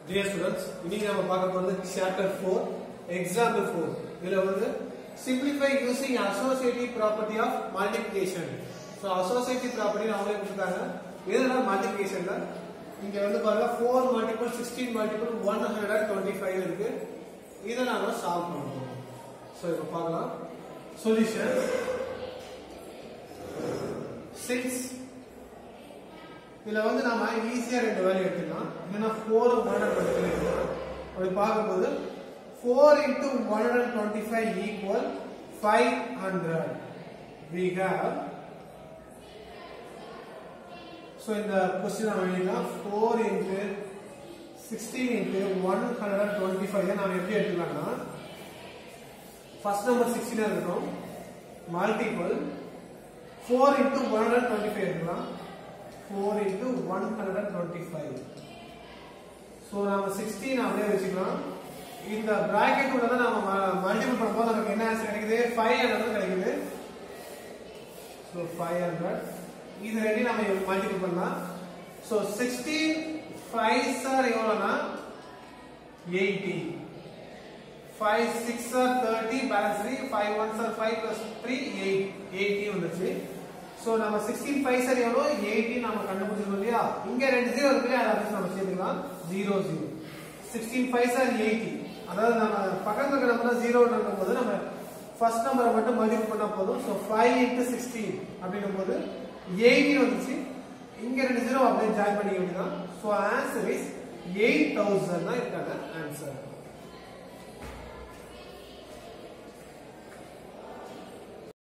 dear students இன்னைக்கு நம்ம பார்க்க போறது சாப்டர் 4 எக்ஸாம்பிள் 4 இதுல வந்து simplify using associative property of multiplication so associative property அவங்களே கொடுத்தாங்க இதுல மல்டிப்ளிகேஷன்ல இங்க வந்து பாருங்க 4 மல்டிபிள் 16 மல்டிபிள் 125 இருக்கு இதை நாம சால்வ் பண்ணுவோம் சோ இப்போ பார்க்கலாம் சொல்யூஷன் 6 இதுல வந்து நாம ஈஸியா ரெண்டு வேல்யூ எடுத்துக்கலாம் ஏன்னா ஃபோர் ஹண்ட்ரட் டுவெண்ட்டி எடுக்கலாம் அப்படி பார்க்கும்போது four into one hundred twenty five equal five hundred we have so இந்த கொஸ்டின் நம்ம எழுதிக்கலாம் four into sixteen into one hundred twenty five நம்ம எப்படி எடுத்துக்கலாம்னா ஃபர்ஸ்ட் நம்பர் சிக்ஸ்டீனாக இருக்கட்டும் multiple four into one hundred twenty five எடுக்கலாம் 4 into 125 so நாம 16 அப்படியே வச்சுக்கலாம் இந்த bracket உள்ள தான் நாம மல்டிபிள் பண்ணும்போது நமக்கு என்ன ஆன்சர் கிடைக்குது 500 கிடைக்குது so 500 இது ரெண்டையும் நாம மல்டிபிள் பண்ணலாம் so 16 5 சார் எவ்வளவுனா 80 5 6 ஆர் 30 பேலன்ஸ் 3 5 1 சார் 5 plus 3 8 80 வந்துச்சு சோ நம்ம 16 5 சார் எவ்வளோ 18 நாம கண்டுபிடிச்சிருக்கோம் இல்லையா இங்க ரெண்டு ஜீரோ இருக்கு இல்லையா அதை நம்ம சேர்த்துக்கலாம் 0 0 16 5 சார் 80 அதாவது நம்ம பக்கத்துல இருக்க நம்பர் ஜீரோ போது நம்ம ஃபர்ஸ்ட் நம்பரை மட்டும் மல்டிபிள் பண்ணா போதும் சோ 5 into 16 அப்படிங்கும் போது 18 வந்துச்சு இங்க ரெண்டு ஜீரோ அப்படியே ஜாயின் பண்ணிக்க வேண்டியதான் சோ ஆன்சர் இஸ் 8000 தான் இருக்காங்க ஆன்சர்